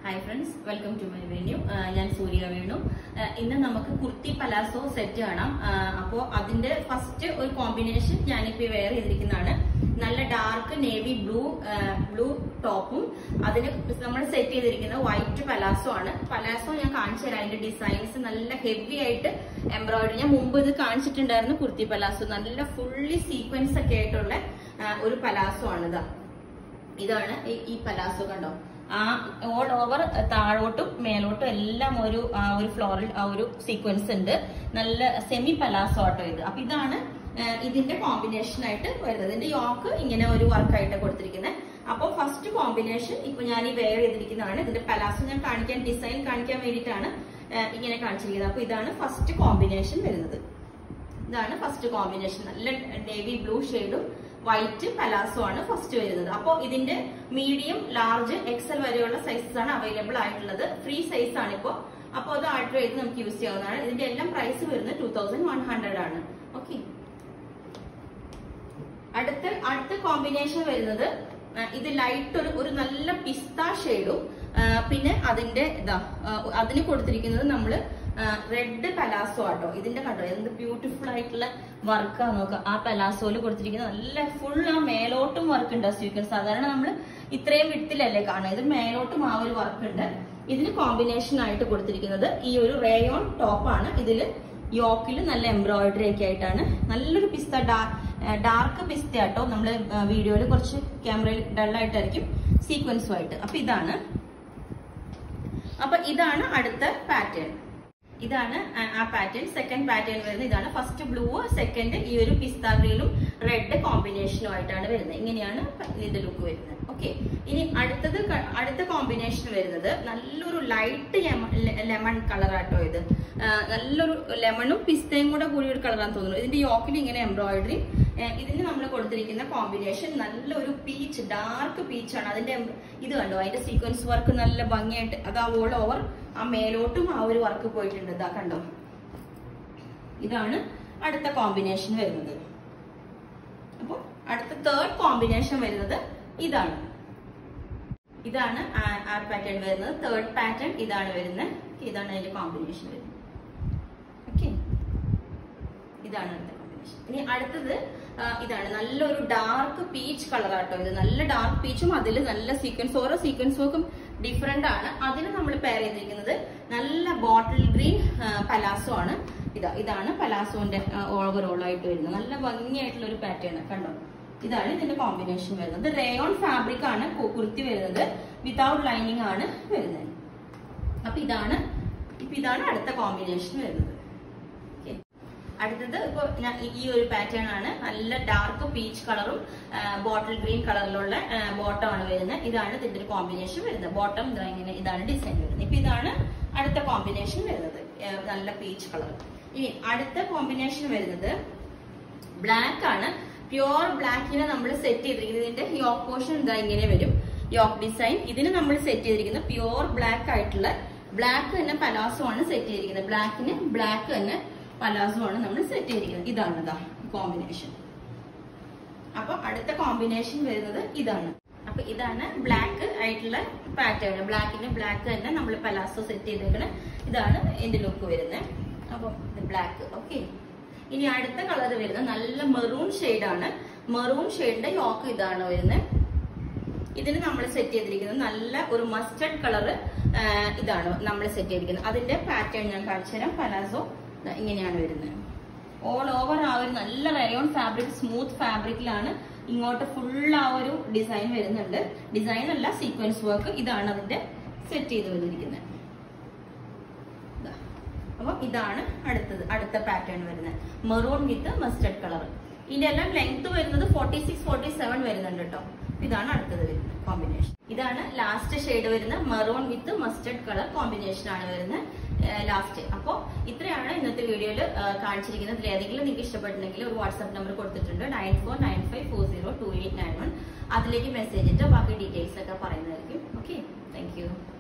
Hi friends welcome to my venue ഞാൻ സൂര്യ വേണു ആ, ഇന്ന് നമുക്ക് കുർത്തി പലാസോ സെറ്റ് കാണാം അപ്പോൾ അതിന്റെ ഫസ്റ്റ് ഒരു കോമ്പിനേഷൻ ഞാനിപ്പോൾ വെയർ ചെയ്തിരിക്കുന്നതാണ് നല്ല ഡാർക്ക് നേവി ബ്ലൂ ബ്ലൂ ടോപ്പും അതിന് നമ്മൾ സെറ്റ് ചെയ്തിരിക്കുന്നത് വൈറ്റ് പലാസോ ആണ് പലാസോ ഞാൻ കാണിച്ചു തരാം അതിന്റെ ഡിസൈൻസ് നല്ല ഹെവി ആയിട്ട് എംബ്രോയിഡറി ഞാൻ മുമ്പ് ഇത് കാണിച്ചിട്ടുണ്ടായിരുന്നു കുർത്തി പലാസോ നല്ല ഫുള്ളി സീക്വൻസ് ഒക്കെ ആയിട്ടുള്ള ആ, ഒരു പലാസോ ആണ് ഇതാ ഇതാണ് ഈ- ഈ പലാസോ കണ്ടോ ആ ഓൾ ഓവർ താഴോട്ടും മേലോട്ടും എല്ലാം ഒരു ആ ഒരു ഫ്ലോറിൽ ആ ഒരു സീക്വൻസ് ഉണ്ട് നല്ല സെമി പലാസോ ആട്ടോ ഇത് അപ്പൊ ഇതാണ് ആ, ഇതിന്റെ കോമ്പിനേഷൻ ആയിട്ട് വരുന്നത് ഇതിന്റെ യോക്ക് ഇങ്ങനെ ഒരു വർക്കായിട്ട് കൊടുത്തിരിക്കുന്നത് അപ്പോൾ ഫസ്റ്റ് കോമ്പിനേഷൻ ഇപ്പൊ ഞാൻ ഈ വെയർ ചെയ്തിരിക്കുന്നതാണ് ഇതിന്റെ പലാസോ ഞാൻ കാണിക്കാൻ ഡിസൈൻ കാണിക്കാൻ വേണ്ടിയിട്ടാണ് ആ, ഇങ്ങനെ കാണിച്ചിരിക്കുന്നത് അപ്പൊ ഇതാണ് ഫസ്റ്റ് കോമ്പിനേഷൻ വരുന്നത് ഇതാണ് ഫസ്റ്റ് കോമ്പിനേഷൻ നല്ല നേവി ബ്ലൂ ഷെയ്ഡും വൈറ്റ് പലാസോ ആണ് ഫസ്റ്റ് വരുന്നത് അപ്പോൾ ഇതിന്റെ മീഡിയം ലാർജ് എക്സൽ വരെയുള്ള സൈസസ് ആണ് അവൈലബിൾ ആയിട്ടുള്ളത് ഫ്രീ സൈസ് ആണ് ഇപ്പോൾ അപ്പോൾ അത് ആർഡർ ചെയ്ത് നമുക്ക് യൂസ് ചെയ്യാവുന്നതാണ് ഇതിന്റെ എല്ലാം പ്രൈസ് വരുന്നത് ടൂ തൗസൻഡ് വൺ ഹൺഡ്രഡ് ആണ് ഓക്കെ അടുത്ത അടുത്ത കോമ്പിനേഷൻ വരുന്നത് ആ, ഇത് ലൈറ്റ് ഒരു ഒരു നല്ല പിസ്ത ഷെയ്ഡും പിന്നെ അതിന്റെ ഇതാ ആ, അതിന് കൊടുത്തിരിക്കുന്നത് നമ്മള് റെഡ് പലാസോ ആട്ടോ ഇതിന്റെ കണ്ടോ എന്ത് ബ്യൂട്ടിഫുൾ ആയിട്ടുള്ള വർക്കാ നോക്കുക ആ പലാസോയിൽ കൊടുത്തിരിക്കുന്നത് നല്ല ഫുൾ ആ മേലോട്ടും വർക്ക് ഉണ്ട് സ്വീക്കർ സാധാരണ നമ്മൾ ഇത്രയും വിട്ടിലല്ലേ കാണുക ഇത് മേലോട്ടും ആ ഒരു വർക്ക് ഉണ്ട് ഇതിന് കോമ്പിനേഷൻ ആയിട്ട് കൊടുത്തിരിക്കുന്നത് ഈ ഒരു റേയോൺ ടോപ്പാണ് ഇതില് യോക്കിൽ നല്ല എംബ്രോയിഡറി ഒക്കെ ആയിട്ടാണ് നല്ലൊരു പിസ്ത ഡാർക്ക് പിസ്ത ആട്ടോ നമ്മൾ വീഡിയോയിൽ കുറച്ച് ക്യാമറയിൽ ഡള്ളായിട്ടായിരിക്കും സീക്വൻസുമായിട്ട് അപ്പൊ ഇതാണ് അപ്പൊ ഇതാണ് അടുത്ത പാറ്റേൺ ഇതാണ് ആ- ആ പാറ്റേൺ സെക്കൻഡ് പാറ്റേൺ വരുന്നത് ഇതാണ് ഫസ്റ്റ് ബ്ലൂ സെക്കൻഡ് ഈ ഒരു പിസ്ത ഗ്രീനും റെഡ് കോമ്പിനേഷനും ആയിട്ടാണ് വരുന്നത് ഇങ്ങനെയാണ് ഇതിന്റെ ലുക്ക് വരുന്നത് ഓക്കെ ഇനി അടുത്തത് ക- അടുത്ത കോമ്പിനേഷൻ വരുന്നത് നല്ലൊരു ലൈറ്റ് ലെമൺ കളറാട്ടോ ഇത് ആ, നല്ലൊരു ലെമണും പിസ്തയും കൂടെ കൂടി ഒരു കളറാന്ന് തോന്നുന്നു ഇതിന്റെ യോക്കിൽ ഇങ്ങനെ എംബ്രോയിഡറി ഇതിന് നമ്മൾ കൊടുത്തിരിക്കുന്ന കോമ്പിനേഷൻ നല്ലൊരു പീച്ച് ഡാർക്ക് പീച്ചാണ് അതിന്റെ em- ഇത് കണ്ടോ അതിന്റെ സീക്വൻസ് വർക്ക് നല്ല ഭംഗിയായിട്ട് അത് ആ ഓൾ ഓവർ ആ മേലോട്ടും ആ ഒരു വർക്ക് പോയിട്ടുണ്ട് ഇതാ കണ്ടോ ഇതാണ് അടുത്ത കോമ്പിനേഷൻ വരുന്നത് അപ്പോൾ അടുത്ത തേർഡ് കോമ്പിനേഷൻ വരുന്നത് ഇതാണ് ഇതാണ് ആ- ആ പാറ്റേൺ വരുന്നത് തേർഡ് പാറ്റേൺ ഇതാണ് വരുന്നത് ഇതാണ് അതിന്റെ കോമ്പിനേഷൻ വരുന്നത് ഓക്കെ ഇതാണ് അടുത്ത കോമ്പിനേഷൻ ഇനി അടുത്തത് ആ, ഇതാണ് നല്ലൊരു ഡാർക്ക് പീച്ച് കളർ ആട്ടോ ഇത് നല്ല ഡാർക്ക് പീച്ചും അതിൽ നല്ല സീക്വൻസ് ഓരോ സീക്വൻസ് വർക്കും ഡിഫറെന്റ് ആണ് അതിന് നമ്മൾ പെയർ ചെയ്തിരിക്കുന്നത് നല്ല ബോട്ടിൽ ഗ്രീൻ പലാസോ ആണ് ഇതാ ഇതാണ് പലാസോന്റെ ഓവറോൾ ആയിട്ട് വരുന്നത് നല്ല ഭംഗിയായിട്ടുള്ള ഒരു പാറ്റേൺ കണ്ടോ ഇതാണ് ഇതിന്റെ കോമ്പിനേഷൻ വരുന്നത് റേയോൺ ഫാബ്രിക് ആണ് കു- കുർത്തി വരുന്നത് വിതൗട്ട് ലൈനിങ് ആണ് വരുന്നത് അപ്പൊ ഇതാണ് ഇപ്പൊ ഇതാണ് അടുത്ത കോമ്പിനേഷൻ വരുന്നത് Okay. അടുത്തത് ഇപ്പൊ ഞാൻ ഈ- ഈ ഒരു പാറ്റേൺ ആണ് നല്ല ഡാർക്ക് പീച്ച് കളറും ബോട്ടിൽ ഗ്രീൻ കളറിലുള്ള ബോട്ടം ആണ് വരുന്നത് ഇതാണ് ഇതിന്റെ ഒരു കോമ്പിനേഷൻ വരുന്നത് ബോട്ടം ഇതാ ഇങ്ങനെ ഇതാണ് ഡിസൈൻ വരുന്നത് ഇപ്പൊ ഇതാണ് അടുത്ത കോമ്പിനേഷൻ വരുന്നത് ആ, നല്ല പീച്ച് കളർ ഇനി അടുത്ത കോമ്പിനേഷൻ വരുന്നത് ബ്ലാക്ക് ആണ് പ്യുവർ ബ്ലാക്കിനെ നമ്മൾ സെറ്റ് ചെയ്തിരിക്കുന്നത് ഇതിന്റെ യോക്ക് പോർഷൻ ഇതാ ഇങ്ങനെ വരും യോക്ക് ഡിസൈൻ ഇതിന് നമ്മൾ സെറ്റ് ചെയ്തിരിക്കുന്നത് പ്യുവർ ബ്ലാക്ക് ആയിട്ടുള്ള ബ്ലാക്ക് തന്നെ പലാസോ ആണ് സെറ്റ് ചെയ്തിരിക്കുന്നത് ബ്ലാക്കിന് ബ്ലാക്ക് തന്നെ പലാസോ ആണ് നമ്മൾ സെറ്റ് ചെയ്തിരിക്കുന്നത് ഇതാണ് ഇതാ കോമ്പിനേഷൻ അപ്പൊ അടുത്ത കോമ്പിനേഷൻ വരുന്നത് ഇതാണ് അപ്പൊ ഇതാണ് ബ്ലാക്ക് ആയിട്ടുള്ള പാറ്റേൺ ബ്ലാക്കിന് ബ്ലാക്ക് തന്നെ നമ്മൾ പലാസോ സെറ്റ് ചെയ്തേക്കണേ ഇതാണ് എന്റെ ലുക്ക് വരുന്നത് അപ്പൊ ബ്ലാക്ക് ഓക്കെ ഇനി അടുത്ത കളർ വരുന്നത് നല്ല മെറൂൺ ആണ് മെറൂൺ ഷെയ്ഡിന്റെ യോക്ക് ഇതാണ് വരുന്നത് ഇതിന് നമ്മൾ സെറ്റ് ചെയ്തിരിക്കുന്നത് നല്ല ഒരു മസ്റ്റർഡ് കളർ ഇതാണ് നമ്മൾ സെറ്റ് ചെയ്തിരിക്കുന്നത് അതിന്റെ പാറ്റേൺ ഞാൻ കാണിച്ചു തരാം പലാസോ ദാ ഇങ്ങനെയാണ് വരുന്നത് ഓൾ ഓവർ ആ ഒരു നല്ല റയോൺ ഫാബ്രിക് സ്മൂത്ത് ഫാബ്രിക്കിലാണ് ഇങ്ങോട്ട് ഫുൾ ആ ഒരു ഡിസൈൻ വരുന്നുണ്ട് ഡിസൈൻ അല്ല സീക്വൻസ് വർക്ക് ഇതാണ് അതിന്റെ സെറ്റ് ചെയ്ത് വന്നിരിക്കുന്നത് ദാ. അപ്പൊ ഇതാണ് അടുത്തത് അടുത്ത പാറ്റേൺ വരുന്നത് മെറൂൺ വിത്ത് മസ്റ്റർഡ് കളർ ഇതിന്റെ എല്ലാം ലെങ്ത് വരുന്നത് ഫോർട്ടി സിക്സ് ഫോർട്ടി സെവൻ വരുന്നുണ്ട് കേട്ടോ ഇതാണ് അടുത്തത് വരുന്നത് കോമ്പിനേഷൻ ഇതാണ് ലാസ്റ്റ് ഷെയ്ഡ് വരുന്ന maroon with mustard colour combination ആണ് വരുന്നത് ലാസ്റ്റ് അപ്പോൾ ഇത്രയാണ് ഇന്നത്തെ വീഡിയോയിൽ കാണിച്ചിരിക്കുന്നത് ഇതിൽ ഏതെങ്കിലും നിങ്ങൾക്ക് ഇഷ്ടപ്പെട്ടിട്ടുണ്ടെങ്കിൽ ഒരു വാട്സ്ആപ്പ് നമ്പർ കൊടുത്തിട്ടുണ്ട് nine four nine five four zero two eight nine one അതിലേക്ക് മെസ്സേജ് ഇട്ട് ബാക്കി ഡീറ്റെയിൽസ് ഒക്കെ പറയുന്നതായിരിക്കും ഓക്കെ താങ്ക് യു